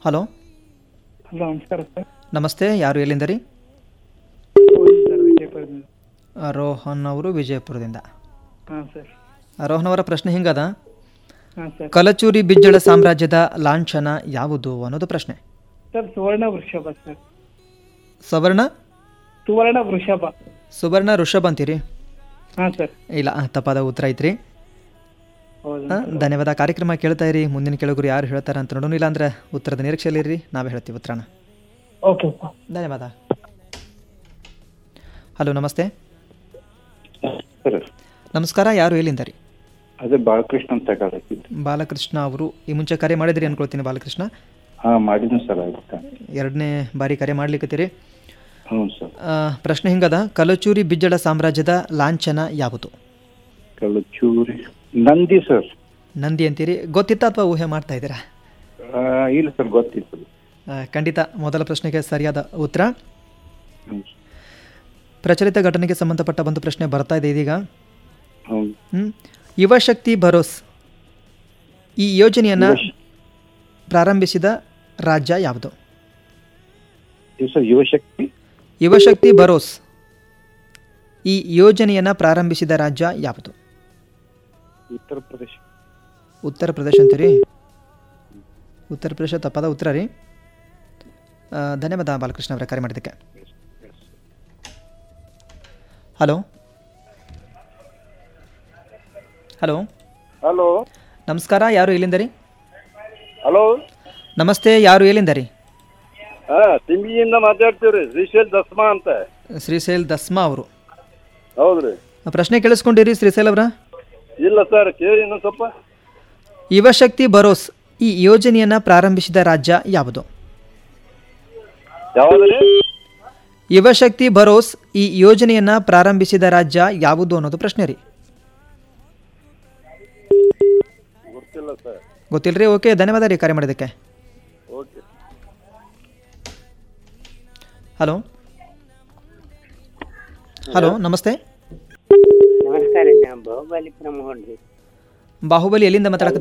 Hello hello ನಮಸ್ಕಾರ sir ನಮಸ್ತೆ ಯಾರು ಎಲ್ಲಿಂದ ರೀ ಸರ್ ವಿಜಯಪುರದಿಂದ ಆ, ರೋಹನ್ ಅವರು ವಿಜಯಪುರದಿಂದ ಹಾಂ ಸರ್ ಆ, ರೋಹನ್ ಅವರ ಪ್ರಶ್ನೆ ಹಿಂಗದ ಹಾಂ ಸರ್ ಕಲಚೂರಿ ಬಿಜ್ಜಳ ಸಾಮ್ರಾಜ್ಯದ ಲಾಂಛನ ಯಾವುದು ಅನ್ನೋದು ಪ್ರಶ್ನೆ ಸರ್ ಸುವರ್ಣ ವೃಷಭ ಸರ್ ಸವರ್ಣ ಸುವರ್ಣ ವೃಷಭ ಸುವರ್ಣ ಋಷಭ ಅಂತೀರಿ ಹಾಂ ಸರ್ ಇಲ್ಲ ಆ, ತಪ್ಪಾದ ಉತ್ತರ ಐತ್ರಿ ಹೌದು ಆ, ಧನ್ಯವಾದ ಕಾರ್ಯಕ್ರಮ ಕೇಳ್ತಾ ಇರಿ ಮುಂದಿನ ಕೇಳೋರು ಯಾರು ಹೇಳ್ತಾರೆ ಅಂತ ನೋಡೋಣ ಇಲ್ಲ ಅಂದ್ರೆ ಉತ್ತರದ ನಿರೀಕ್ಷೆಯಲ್ಲಿರಿ ನಾವೇ ಹೇಳ್ತೀವಿ ಉತ್ತರನ ಓಕೆ ಸರ್ ಧನ್ಯವಾದ ಹಲೋ ನಮಸ್ತೆ ಸರ್ ನಮಸ್ಕಾರ ಯಾರು ಎಲ್ಲಿಂದ ರೀ ಅದೇ ಬಾಲಕೃಷ್ಣ ಅಂತ ಕಾಲಕ್ಕಿದ್ದು ಬಾಲಕೃಷ್ಣ ಅವರು ಈ ಮುಂಚೆ ಕರೆ ಮಾಡಿದ್ರಿ ಅನ್ಕೊಳ್ತೀನಿ ಬಾಲಕೃಷ್ಣ ಹಾಂ ಮಾಡಿದ್ನು ಸರ್ ಆಗುತ್ತೆ ಎರಡನೇ ಬಾರಿ ಕರೆ ಮಾಡ್ಲಿಕ್ಕತ್ತೀರಿ ಹ್ಞೂ ಸರ್ ಆ, ಪ್ರಶ್ನೆ ಹಿಂಗದ ಕಲಚೂರಿ ಬಿಜ್ಜಳ ಸಾಮ್ರಾಜ್ಯದ ಲಾಂಛನ ಯಾವುದು ಕಲ್ಲಚೂರಿ ನಂದಿ ಸರ್ ನಂದಿ ಅಂತೀರಿ ಗೊತ್ತಿತ್ತಾ ಅಥವಾ ಊಹೆ ಮಾಡ್ತಾ ಇದ್ದೀರಾ ಆ, ಇಲ್ಲ ಸರ್ ಗೊತ್ತಿತ್ತು ಆ, ಖಂಡಿತ ಮೊದಲ ಪ್ರಶ್ನೆಗೆ ಸರಿಯಾದ ಉತ್ತರ ಹ್ಞೂ ಪ್ರಚಲಿತ ಘಟನೆಗೆ ಸಂಬಂಧಪಟ್ಟ ಒಂದು ಪ್ರಶ್ನೆ ಬರ್ತಾ ಇದೆ ಇದೀಗ ಹ್ಞೂ ಹ್ಮ್. ಯುವಶಕ್ತಿ ಭರೋಸ್ ಈ ಯೋಜನೆಯನ್ನು ಪ್ರಾರಂಭಿಸಿದ ರಾಜ್ಯ ಯಾವುದು ಇದು ಸರ್ ಯುವಶಕ್ತಿ ಯುವಶಕ್ತಿ ಭರೋಸ್ ಈ ಯೋಜನೆಯನ್ನು ಪ್ರಾರಂಭಿಸಿದ ರಾಜ್ಯ ಯಾವುದು ಉತ್ತರ ಪ್ರದೇಶ ಉತ್ತರ ಪ್ರದೇಶ ಅಂತೀರಿ ಉತ್ತರ ಪ್ರದೇಶ ತಪ್ಪಾದ ಉತ್ತರ ರೀ ಆ, ಧನ್ಯವಾದ ಬಾಲಕೃಷ್ಣ ಅವರ ಕರೆ ಮಾಡಿದ್ದಕ್ಕೆ ಹಲೋ ಹಲೋ ಹಲೋ ನಮಸ್ಕಾರ ಯಾರು ಎಲ್ಲಿಂದ ರೀ ಹಲೋ ನಮಸ್ತೆ ಯಾರು ಎಲ್ಲಿಂದ ರೀ ಹಾ ತಿಂಬಿಯಿಂದ ಮಾತಾಡ್ತೀವ್ರಿ ಶ್ರೀಶೈಲ್ ದಸ್ಮಾ ಅಂತ ಶ್ರೀಶೈಲ್ ದಸ್ಮಾ ಅವರು ಹೌದ್ರಿ ಪ್ರಶ್ನೆ ಕೇಳಿಸ್ಕೊಂಡಿರಿ ಶ್ರೀಶೈಲ್ ಅವರ ಇಲ್ಲ ಸರ್ ಕೇಳಿ ಇನ್ನೊಂದು ಸ್ವಲ್ಪ ಯುವಶಕ್ತಿ ಭರೋಸ್ ಈ ಯೋಜನೆಯನ್ನು ಪ್ರಾರಂಭಿಸಿದ ರಾಜ್ಯ ಯಾವುದು ಯಾವ್ದ್ರಿ ಯುವಶಕ್ತಿ ಭರೋಸ್ ಈ ಯೋಜನೆಯನ್ನು ಪ್ರಾರಂಭಿಸಿದ ರಾಜ್ಯ ಯಾವುದು ಅನ್ನೋದು ಪ್ರಶ್ನೆ ರೀ ಗೊತ್ತಿಲ್ಲ ಸರ್ ಗೊತ್ತಿಲ್ಲರಿ ಓಕೆ ಧನ್ಯವಾದ ರೀ ಕರೆ ಮಾಡಿದ್ದಕ್ಕೆ ಓಕೆ ಹಲೋ ಹಲೋ ನಮಸ್ತೆ ನಮಸ್ಕಾರ ನಾ ಬಾಹುಬಲಿಪುರ ಮೋಹನ್ ರೀ ಬಾಹುಬಲಿ ಎಲ್ಲಿಂದ ಮಾತಾಡಕ